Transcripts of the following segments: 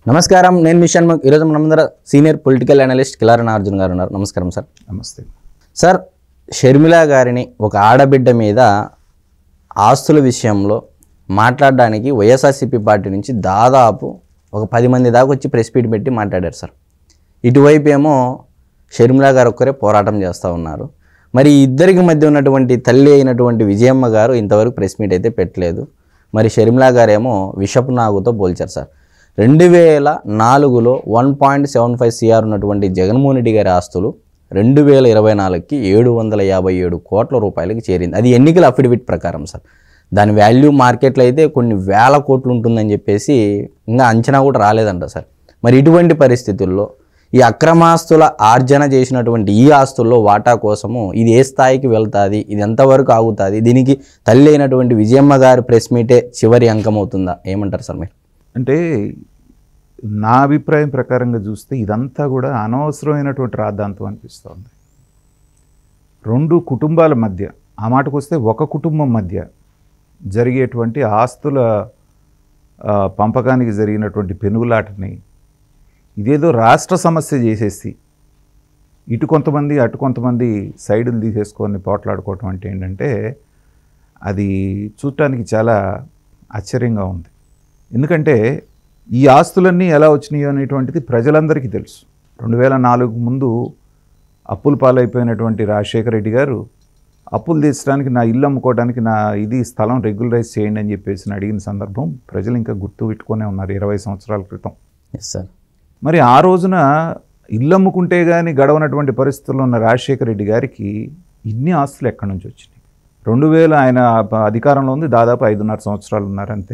నమస్కారం నేను మిషన్ ముక్. ఈరోజు మన ముందర సీనియర్ పొలిటికల్ అనలిస్ట్ కిలారణ అర్జున్ గారు ఉన్నారు నమస్కారం సార్ నమస్తే సార్ షర్మిల గారిని ఒక ఆడబిడ్డ మీద ఆస్తుల విషయంలో మాట్లాడడానికి వైఎస్ఆర్సీపీ పార్టీ నుంచి దాదాపు ఒక పది మంది దాకా వచ్చి ప్రెస్ మీట్ పెట్టి మాట్లాడారు సార్ ఇటువైపు ఏమో షర్మిల గారు ఒక్కరే పోరాటం చేస్తూ ఉన్నారు మరి ఈ ఇద్దరికి మధ్య ఉన్నటువంటి తల్లి అయినటువంటి విజయమ్మ గారు ఇంతవరకు ప్రెస్ మీట్ అయితే పెట్టలేదు మరి షర్మిల గారు ఏమో విషపు నాగుతో పోల్చారు సార్ రెండు వేల నాలుగులో one point seven five C R ఉన్నటువంటి జగన్మోహన్ రెడ్డి గారి ఆస్తులు రెండు వేల ఇరవై నాలుగుకి ఏడు వందల యాభై ఏడు కోట్ల రూపాయలకి చేరింది అది ఎన్నికల అఫిడవిట్ ప్రకారం సార్ దాని వాల్యూ మార్కెట్లో అయితే కొన్ని వేల కోట్లు ఉంటుందని చెప్పేసి ఇంకా అంచనా కూడా రాలేదంట సార్ మరి ఇటువంటి పరిస్థితుల్లో ఈ అక్రమాస్తుల ఆర్జన చేసినటువంటి ఈ ఆస్తుల్లో వాటా కోసము ఇది ఏ స్థాయికి వెళ్తుంది ఇది ఎంతవరకు ఆగుతుంది దీనికి తల్లి అయినటువంటి విజయమ్మ గారి ప్రెస్ మీటే చివరి అంకం అవుతుందా ఏమంటారు సార్ మీరు అంటే నా అభిప్రాయం ప్రకారంగా చూస్తే ఇదంతా కూడా అనవసరమైనటువంటి రాద్ధాంతం అనిపిస్తోంది రెండు కుటుంబాల మధ్య ఆ మాటకు వస్తే ఒక కుటుంబం మధ్య జరిగేటువంటి ఆస్తుల ఆ, పంపకానికి జరిగినటువంటి పెనుగులాటని ఇదేదో రాష్ట్ర సమస్య చేసేసి ఇటు కొంతమంది అటు కొంతమంది సైడులు తీసేసుకొని పోట్లాడుకోవటం అంటే ఏంటంటే అది చూడటానికి చాలా ఆశ్చర్యంగా ఉంది ఎందుకంటే ఈ ఆస్తులన్నీ ఎలా వచ్చినాయో అనేటువంటిది ప్రజలందరికీ తెలుసు రెండు వేల నాలుగు ముందు అప్పుల పాలైపోయినటువంటి రాజశేఖర రెడ్డి గారు అప్పులు తీర్చడానికి నా ఇల్లు అమ్ముకోవడానికి నా ఇది స్థలం రెగ్యులరైజ్ చేయండి అని చెప్పేసి అడిగిన సందర్భం ప్రజలు ఇంకా గుర్తు పెట్టుకునే ఉన్నారు ఇరవై సంవత్సరాల క్రితం ఎస్ సార్ మరి ఆ రోజున ఇల్లు అమ్ముకుంటే కానీ గడవనటువంటి పరిస్థితుల్లో ఉన్న రాజశేఖర రెడ్డి గారికి ఇన్ని ఆస్తులు ఎక్కడి నుంచి వచ్చినాయి రెండు వేల ఆయన ప- అధికారంలో ఉంది దాదాపు ఐదున్నర సంవత్సరాలు ఉన్నారు అంతే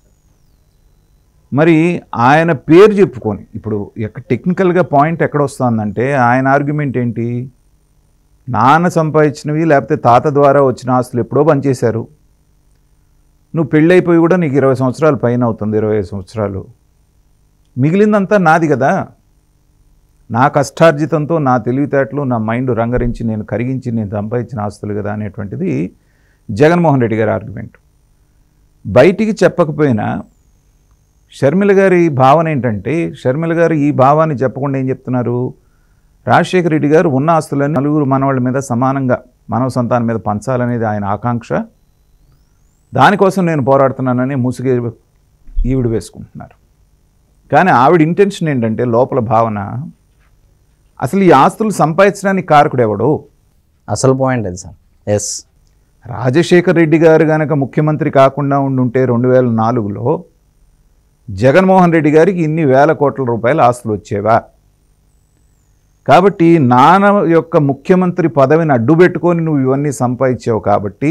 మరి ఆయన పేరు చెప్పుకొని ఇప్పుడు ఎక్క టెక్నికల్గా పాయింట్ ఎక్కడ వస్తుందంటే ఆయన ఆర్గ్యుమెంట్ ఏంటి నాన్న సంపాదించినవి లేకపోతే తాత ద్వారా వచ్చిన ఆస్తులు ఎప్పుడో పనిచేశారు నువ్వు పెళ్ళైపోయి కూడా నీకు ఇరవై సంవత్సరాలు పైన అవుతుంది ఇరవై ఐదు సంవత్సరాలు మిగిలిందంతా నాది కదా నా కష్టార్జితంతో నా తెలివితేటలు నా మైండ్ రంగరించి నేను కరిగించి నేను సంపాదించిన ఆస్తులు కదా అనేటువంటిది జగన్మోహన్ రెడ్డి గారి ఆర్గ్యుమెంట్ బయటికి చెప్పకపోయినా షర్మిల గారి భావన ఏంటంటే షర్మిల గారు ఈ భావాన్ని చెప్పకుండా ఏం చెప్తున్నారు రాజశేఖర రెడ్డి గారు ఉన్న ఆస్తులన్నీ నలుగురు మనవాళ్ళ మీద సమానంగా మానవ సంతానం మీద పంచాలనేది ఆయన ఆకాంక్ష దానికోసం నేను పోరాడుతున్నానని ముసుగే ఈవిడ వేసుకుంటున్నారు కానీ ఆవిడ ఇంటెన్షన్ ఏంటంటే లోపల భావన అసలు ఈ ఆస్తులు సంపాదించడానికి కారకుడు ఎవడు అసలు పాయింట్ అది సార్ ఎస్ రాజశేఖర్ రెడ్డి గారు గనక ముఖ్యమంత్రి కాకుండా ఉండుంటే రెండు వేల నాలుగులో జగన్మోహన్ రెడ్డి గారికి ఇన్ని వేల కోట్ల రూపాయల ఆస్తులు వచ్చేవా కాబట్టి నాన్న యొక్క ముఖ్యమంత్రి పదవిని అడ్డుపెట్టుకొని నువ్వు ఇవన్నీ సంపాదించావు కాబట్టి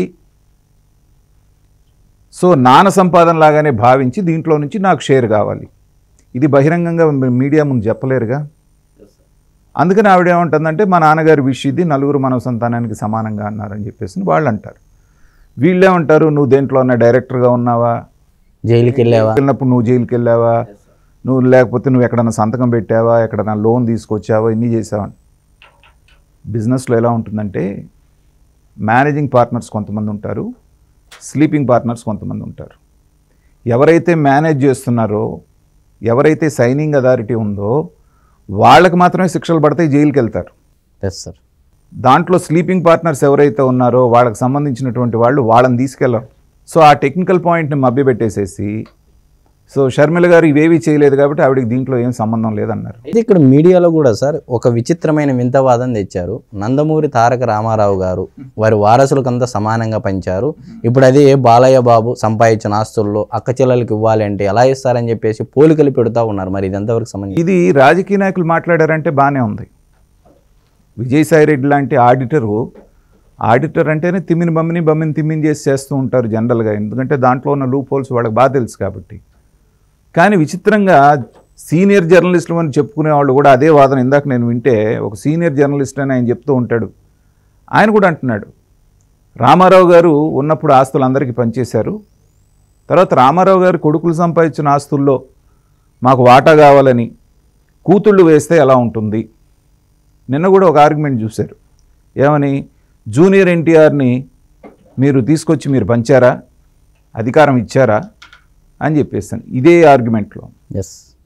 సో నాన్న సంపాదన లాగానే భావించి దీంట్లో నుంచి నాకు షేర్ కావాలి ఇది బహిరంగంగా మీడియా ముందు చెప్పలేరుగా అందుకని ఆవిడ ఏమంటుందంటే మా నాన్నగారి విష్ ఇది నలుగురు మానవ సంతానానికి సమానంగా అన్నారని చెప్పేసి వాళ్ళు అంటారు వీళ్ళేమంటారు నువ్వు దేంట్లో ఉన్న డైరెక్టర్గా ఉన్నావా జైలుకి వెళ్ళావా వెళ్ళినప్పుడు నువ్వు జైలుకి వెళ్ళావా నువ్వు లేకపోతే నువ్వు ఎక్కడన్నా సంతకం పెట్టావా ఎక్కడన్నా లోన్ తీసుకొచ్చావా ఇన్ని చేసావా బిజినెస్లో ఎలా ఉంటుందంటే మేనేజింగ్ పార్ట్నర్స్ కొంతమంది ఉంటారు స్లీపింగ్ పార్ట్నర్స్ కొంతమంది ఉంటారు ఎవరైతే మేనేజ్ చేస్తున్నారో ఎవరైతే సైనింగ్ అథారిటీ ఉందో వాళ్ళకి మాత్రమే శిక్షలు పడతాయి జైలుకి వెళ్తారు ఎస్ సార్ దాంట్లో స్లీపింగ్ పార్ట్నర్స్ ఎవరైతే ఉన్నారో వాళ్ళకి సంబంధించినటువంటి వాళ్ళు వాళ్ళని తీసుకెళ్ళరు సో ఆ టెక్నికల్ పాయింట్ని మభ్యపెట్టేసేసి సో షర్మిల గారు ఇవేవి చేయలేదు కాబట్టి ఆవిడకి దీంట్లో ఏం సంబంధం లేదన్నారు అయితే ఇక్కడ మీడియాలో కూడా సార్ ఒక విచిత్రమైన వింత వాదన తెచ్చారు నందమూరి తారక రామారావు గారు వారి వారసులకంతా సమానంగా పంచారు ఇప్పుడు అదే బాలయ్య బాబు సంపాదించిన ఆస్తుల్లో అక్క చెల్లెలకు ఇవ్వాలి అంటే ఎలా ఇస్తారని చెప్పేసి పోలికలు పెడుతూ ఉన్నారు మరి ఇది ఎంతవరకు సంబంధించి ఇది రాజకీయ నాయకులు మాట్లాడారంటే బాగానే ఉంది విజయసాయి రెడ్డి లాంటి ఆడిటరు ఆడిటర్ అంటేనే తిమ్మిని బమ్మిని బమ్మిని తిమ్మిని చేసి చేస్తూ ఉంటారు జనరల్గా ఎందుకంటే దాంట్లో ఉన్న లూప్ హోల్స్ వాళ్ళకి బాగా తెలుసు కాబట్టి కానీ విచిత్రంగా సీనియర్ జర్నలిస్టులు అని చెప్పుకునే వాళ్ళు కూడా అదే వాదన ఇందాక నేను వింటే ఒక సీనియర్ జర్నలిస్ట్ అని ఆయన చెప్తూ ఉంటాడు ఆయన కూడా అంటున్నాడు రామారావు గారు ఉన్నప్పుడు ఆస్తులు అందరికీ పనిచేశారు తర్వాత రామారావు గారు కొడుకులు సంపాదించిన ఆస్తుల్లో మాకు వాటా కావాలని కూతుళ్ళు వేస్తే ఎలా ఉంటుంది నిన్న కూడా ఒక ఆర్గ్యుమెంట్ చూశారు ఏమని జూనియర్ ఎన్టీఆర్ని మీరు తీసుకొచ్చి మీరు పంచారా అధికారం ఇచ్చారా అని చెప్పేస్తాను ఇదే ఆర్గ్యుమెంట్లో ఎస్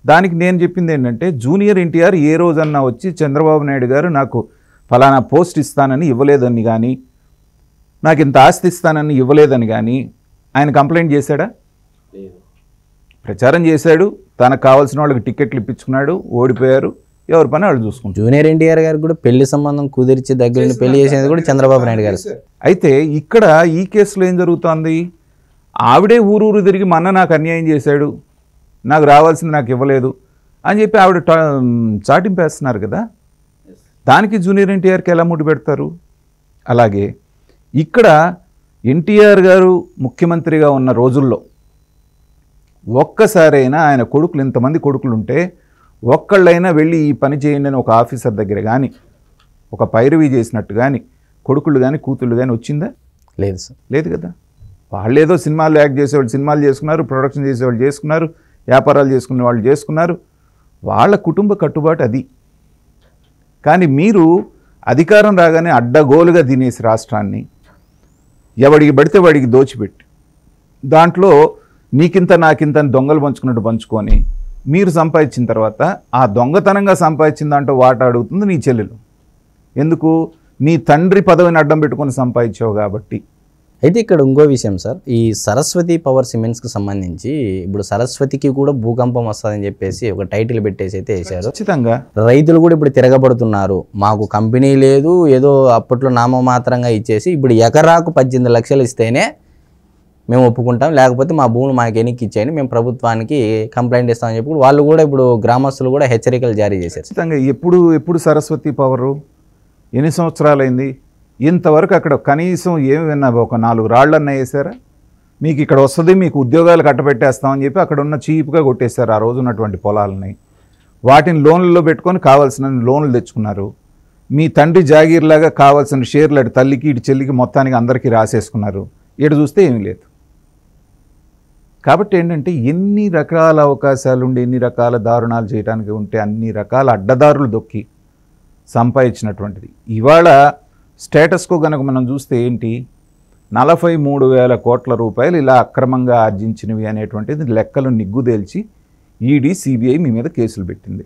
దానికి నేను చెప్పింది ఏంటంటే జూనియర్ ఎన్టీఆర్ ఏ రోజన్నా వచ్చి చంద్రబాబు నాయుడు గారు నాకు ఫలానా పోస్ట్ ఇస్తానని ఇవ్వలేదని కానీ నాకు ఇంత ఆస్తి ఇస్తానని ఇవ్వలేదని కానీ ఆయన కంప్లైంట్ చేశాడా ప్రచారం చేశాడు తనకు కావాల్సిన వాళ్ళకి టికెట్లు ఇప్పించుకున్నాడు ఓడిపోయారు ఎవరి పని వాళ్ళు చూసుకుంటారు జూనియర్ ఎన్టీఆర్ గారికి కూడా పెళ్లి సంబంధం కుదిర్చి దగ్గర నుండి పెళ్లి చేసేది కూడా చంద్రబాబు నాయుడు గారు అయితే ఇక్కడ ఈ కేసులో ఏం జరుగుతోంది ఆవిడే ఊరూరు తిరిగి మొన్న నాకు అన్యాయం చేశాడు నాకు రావాల్సింది నాకు ఇవ్వలేదు అని చెప్పి ఆవిడ టా- చాటింపేస్తున్నారు కదా దానికి జూనియర్ ఎన్టీఆర్కి ఎలా ముడి పెడతారు అలాగే ఇక్కడ ఎన్టీఆర్ గారు ముఖ్యమంత్రిగా ఉన్న రోజుల్లో ఒక్కసారైనా ఆయన కొడుకులు ఇంతమంది కొడుకులు ఉంటే ఒక్కళ్ళైనా వెళ్ళి ఈ పని చేయండి అని ఒక ఆఫీసర్ దగ్గర కానీ ఒక పైరవి చేసినట్టు కానీ కొడుకులు కానీ కూతుళ్ళు కానీ వచ్చిందా లేదు సార్ లేదు కదా వాళ్ళు ఏదో సినిమాలు యాక్ట్ చేసేవాళ్ళు సినిమాలు చేసుకున్నారు ప్రొడక్షన్ చేసేవాళ్ళు చేసుకున్నారు వ్యాపారాలు చేసుకునే వాళ్ళు చేసుకున్నారు వాళ్ళ కుటుంబ కట్టుబాటు అది కానీ మీరు అధికారం రాగానే అడ్డగోలుగా తినేసి రాష్ట్రాన్ని ఎవడికి పడితే వాడికి దోచిపెట్టి దాంట్లో నీకింత నాకింత అని దొంగలు పంచుకున్నట్టు పంచుకొని మీరు సంపాదించిన తర్వాత ఆ దొంగతనంగా సంపాదించిన దాంట్లో వాట అడుగుతుంది నీ చెల్లెలు ఎందుకు నీ తండ్రి పదవిని అడ్డం పెట్టుకొని సంపాదించావు కాబట్టి అయితే ఇక్కడ ఇంకో విషయం సార్ ఈ సరస్వతి పవర్ సిమెంట్స్కి సంబంధించి ఇప్పుడు సరస్వతికి కూడా భూకంపం వస్తుందని చెప్పేసి ఒక టైటిల్ పెట్టేసి అయితే వేశారు ఖచ్చితంగా రైతులు కూడా ఇప్పుడు తిరగబడుతున్నారు మాకు కంపెనీ లేదు ఏదో అప్పట్లో నామమాత్రంగా ఇచ్చేసి ఇప్పుడు ఎకరాకు పద్దెనిమిది లక్షలు ఇస్తేనే మేము ఒప్పుకుంటాం లేకపోతే మా భూములు మాకు ఎన్నికి ఇచ్చేయని మేము ప్రభుత్వానికి కంప్లైంట్ ఇస్తామని చెప్పి వాళ్ళు కూడా ఇప్పుడు గ్రామస్తులు కూడా హెచ్చరికలు జారీ చేశారు ఖచ్చితంగా ఎప్పుడు ఎప్పుడు సరస్వతి పవరు ఎన్ని సంవత్సరాలైంది ఇంతవరకు అక్కడ కనీసం ఏమి విన్నా ఒక నాలుగు రాళ్ళన్న వేసారా మీకు ఇక్కడ వస్తుంది మీకు ఉద్యోగాలు కట్టబెట్టేస్తామని చెప్పి అక్కడ ఉన్న చీప్గా కొట్టేశారు ఆ రోజు ఉన్నటువంటి పొలాలని వాటిని లోన్లలో పెట్టుకొని కావాల్సిన లోన్లు తెచ్చుకున్నారు మీ తండ్రి జాగీర్లాగా కావాల్సిన షేర్లు అటు తల్లికి ఇటు చెల్లికి మొత్తానికి అందరికీ రాసేసుకున్నారు ఇటు చూస్తే ఏమీ లేదు కాబట్టి ఏంటంటే ఎన్ని రకాల అవకాశాలు ఉండి ఎన్ని రకాల దారుణాలు చేయడానికి ఉంటే అన్ని రకాల అడ్డదారులు దొక్కి సంపాదించినటువంటిది ఇవాళ స్టేటస్కో కనుక మనం చూస్తే ఏంటి నలభై మూడు వేల కోట్ల రూపాయలు ఇలా అక్రమంగా ఆర్జించినవి అనేటువంటిది లెక్కలు నిగ్గుదేల్చి ఈడీ సిబిఐ మీ మీద కేసులు పెట్టింది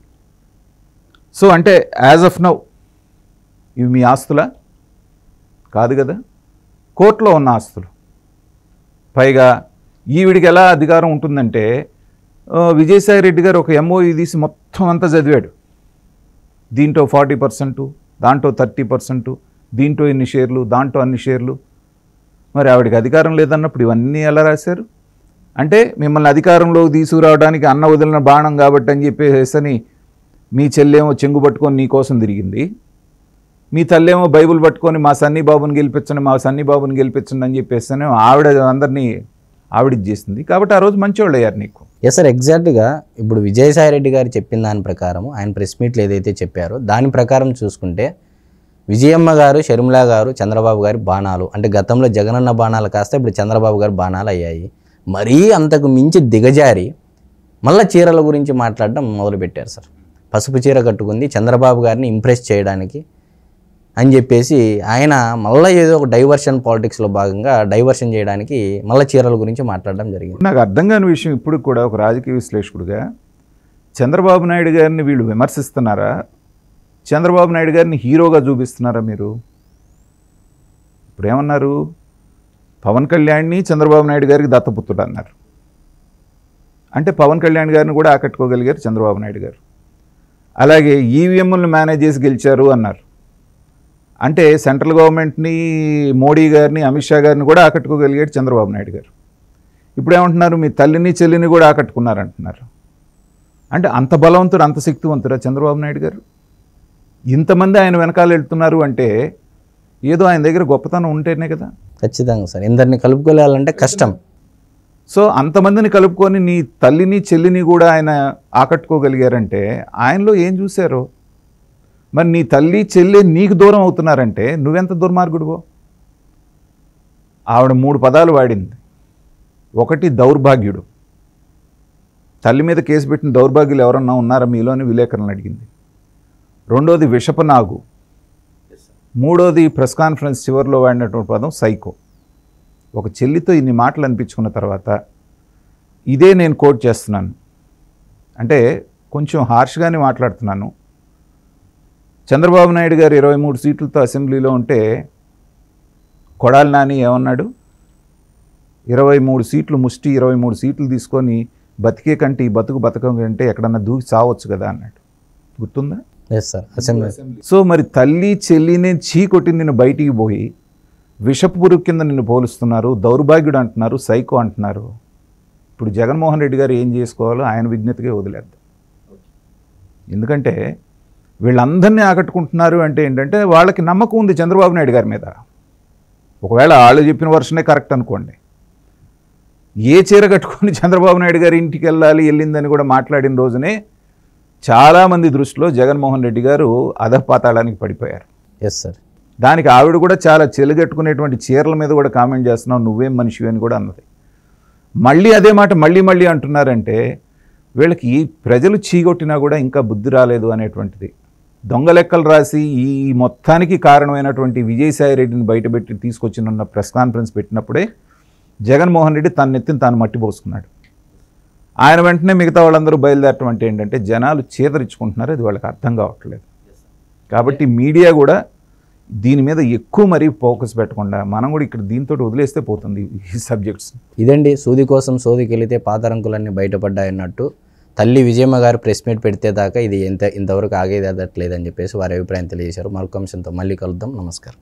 సో అంటే యాజ్ ఆఫ్ నౌ ఇవి మీ ఆస్తులా కాదు కదా కోర్టులో ఉన్న ఆస్తులు పైగా ఈవిడికి ఎలా అధికారం ఉంటుందంటే ఆ, విజయసాయి రెడ్డి గారు ఒక ఎంఓఈ తీసి మొత్తం అంతా చదివాడు దీంట్లో ఫార్టీ పర్సెంట్ దాంట్లో థర్టీ పర్సెంట్ దీంట్లో ఎన్ని షేర్లు దాంట్లో అన్ని షేర్లు మరి ఆవిడకి అధికారం లేదన్నప్పుడు ఇవన్నీ ఎలా రాశారు అంటే మిమ్మల్ని అధికారంలోకి తీసుకురావడానికి అన్న వదిలిన బాణం కాబట్టి అని చెప్పేసి మీ చెల్లేమో చెంగు పట్టుకొని నీ కోసం తిరిగింది మీ తల్లేమో బైబిల్ పట్టుకొని మా సన్నీ బాబుని గెలిపించండి మా సన్నీ బాబుని గెలిపించండి అని చెప్పేసి ఆవిడ అందరినీ ఆవిడ చేసింది కాబట్టి ఆ రోజు మంచివాళ్ళు అయ్యారు నీకు ఎస్ సార్ ఎగ్జాక్ట్గా ఇప్పుడు విజయసాయి రెడ్డి గారు చెప్పిన దాని ప్రకారం ఆయన ప్రెస్ మీట్లో ఏదైతే చెప్పారో దాని ప్రకారం చూసుకుంటే విజయమ్మ గారు షర్మిల గారు చంద్రబాబు గారి బాణాలు అంటే గతంలో జగనన్న బాణాలు కాస్త ఇప్పుడు చంద్రబాబు గారి బాణాలు అయ్యాయి మరీ అంతకు మించి దిగజారి మళ్ళా చీరల గురించి మాట్లాడడం మొదలుపెట్టారు సార్ పసుపు చీర కట్టుకుంది చంద్రబాబు గారిని ఇంప్రెస్ చేయడానికి అని చెప్పేసి ఆయన మళ్ళీ ఏదో ఒక డైవర్షన్ పాలిటిక్స్లో భాగంగా డైవర్షన్ చేయడానికి మళ్ళీ చీరల గురించి మాట్లాడడం జరిగింది నాకు అర్థం కాని విషయం ఇప్పుడు కూడా ఒక రాజకీయ విశ్లేషకుడిగా చంద్రబాబు నాయుడు గారిని వీళ్ళు విమర్శిస్తున్నారా చంద్రబాబు నాయుడు గారిని హీరోగా చూపిస్తున్నారా మీరు ఇప్పుడు ఏమన్నారు పవన్ కళ్యాణ్ని చంద్రబాబు నాయుడు గారికి దత్తపుత్రుడు అన్నారు అంటే పవన్ కళ్యాణ్ గారిని కూడా ఆకట్టుకోగలిగారు చంద్రబాబు నాయుడు గారు అలాగే ఈవీఎంలను మేనేజ్ చేసి గెలిచారు అన్నారు అంటే సెంట్రల్ గవర్నమెంట్ని మోడీ గారిని అమిత్ షా గారిని కూడా ఆకట్టుకోగలిగాడు చంద్రబాబు నాయుడు గారు ఇప్పుడు ఏమంటున్నారు మీ తల్లిని చెల్లిని కూడా ఆకట్టుకున్నారు అంటున్నారు అంటే అంత బలవంతుడు అంత శక్తివంతుడా చంద్రబాబు నాయుడు గారు ఇంతమంది ఆయన వెనకాల వెళ్తున్నారు అంటే ఏదో ఆయన దగ్గర గొప్పతనం ఉంటేనే కదా ఖచ్చితంగా సార్ ఇందరిని కలుపుకోలేయాలంటే కష్టం సో అంతమందిని కలుపుకొని నీ తల్లిని చెల్లిని కూడా ఆయన ఆకట్టుకోగలిగారంటే ఆయనలో ఏం చూశారో మరి నీ తల్లి చెల్లి నీకు దూరం అవుతున్నారంటే నువ్వెంత దుర్మార్గుడువో ఆవిడ మూడు పదాలు వాడింది ఒకటి దౌర్భాగ్యుడు తల్లి మీద కేసు పెట్టిన దౌర్భాగ్యులు ఎవరన్నా ఉన్నారా మీలోని విలేకరులను అడిగింది రెండోది విషపనాగు మూడోది ప్రెస్ కాన్ఫరెన్స్ చివరిలో వాడినటువంటి పదం సైకో ఒక చెల్లితో ఇన్ని మాటలు అనిపించుకున్న తర్వాత ఇదే నేను కోట్ చేస్తున్నాను అంటే కొంచెం హార్ష్గానే మాట్లాడుతున్నాను చంద్రబాబు నాయుడు గారు ఇరవై మూడు సీట్లతో అసెంబ్లీలో ఉంటే కొడాలి నాని ఏమన్నాడు ఇరవై మూడు సీట్లు ముష్టి ఇరవై మూడు సీట్లు తీసుకొని బతికే కంటే ఈ బతుకు బతకం కంటే ఎక్కడన్నా దూకి చావచ్చు కదా అన్నాడు గుర్తుందా ఎస్ సార్ అసెంబ్లీ సో మరి తల్లి చెల్లినే చీ కొట్టి నిన్ను బయటికి పోయి విషపు పురుగు కింద నిన్ను పోలుస్తున్నారు దౌర్భాగ్యుడు అంటున్నారు సైకో అంటున్నారు ఇప్పుడు జగన్మోహన్ రెడ్డి గారు ఏం చేసుకోవాలో ఆయన విజ్ఞతగా వదిలేద్దాం ఎందుకంటే వీళ్ళందరినీ ఆకట్టుకుంటున్నారు అంటే ఏంటంటే వాళ్ళకి నమ్మకం ఉంది చంద్రబాబు నాయుడు గారి మీద ఒకవేళ వాళ్ళు చెప్పిన వర్షనే కరెక్ట్ అనుకోండి ఏ చీర కట్టుకొని చంద్రబాబు నాయుడు గారి ఇంటికి వెళ్ళాలి వెళ్ళిందని కూడా మాట్లాడిన రోజునే చాలామంది దృష్టిలో జగన్మోహన్ రెడ్డి గారు అధపాతాళానికి పడిపోయారు ఎస్ సార్ దానికి ఆవిడ కూడా చాలా చెలుగట్టుకునేటువంటి చీరల మీద కూడా కామెంట్ చేస్తున్నావు నువ్వేం మనిషివి అని కూడా అన్నది మళ్ళీ అదే మాట మళ్ళీ మళ్ళీ అంటున్నారంటే వీళ్ళకి ఈ ప్రజలు చీగొట్టినా కూడా ఇంకా బుద్ధి రాలేదు అనేటువంటిది దొంగ లెక్కలు రాసి ఈ మొత్తానికి కారణమైనటువంటి విజయసాయి రెడ్డిని బయటపెట్టి తీసుకొచ్చిన ప్రెస్ కాన్ఫరెన్స్ పెట్టినప్పుడే జగన్మోహన్ రెడ్డి తన నెత్తిని తాను మట్టి పోసుకున్నాడు ఆయన వెంటనే మిగతా వాళ్ళందరూ బయలుదేరటం అంటే ఏంటంటే జనాలు చేదరించుకుంటున్నారు అది వాళ్ళకి అర్థం కావట్లేదు కాబట్టి మీడియా కూడా దీని మీద ఎక్కువ మరీ ఫోకస్ పెట్టకుండా మనం కూడా ఇక్కడ దీంతో వదిలేస్తే పోతుంది ఈ సబ్జెక్ట్స్ ఇదండి సూది కోసం సోదికి వెళితే పాతరంకులన్నీ బయటపడ్డాయన్నట్టు తల్లి విజయమ్మ గారు ప్రెస్ మీట్ పెడితే దాకా ఇది ఎంత ఇంతవరకు ఆగేది అదట్లేదని చెప్పేసి వారి అభిప్రాయం తెలియజేశారు మరొక అంశంతో మళ్ళీ కలుద్దాం నమస్కారం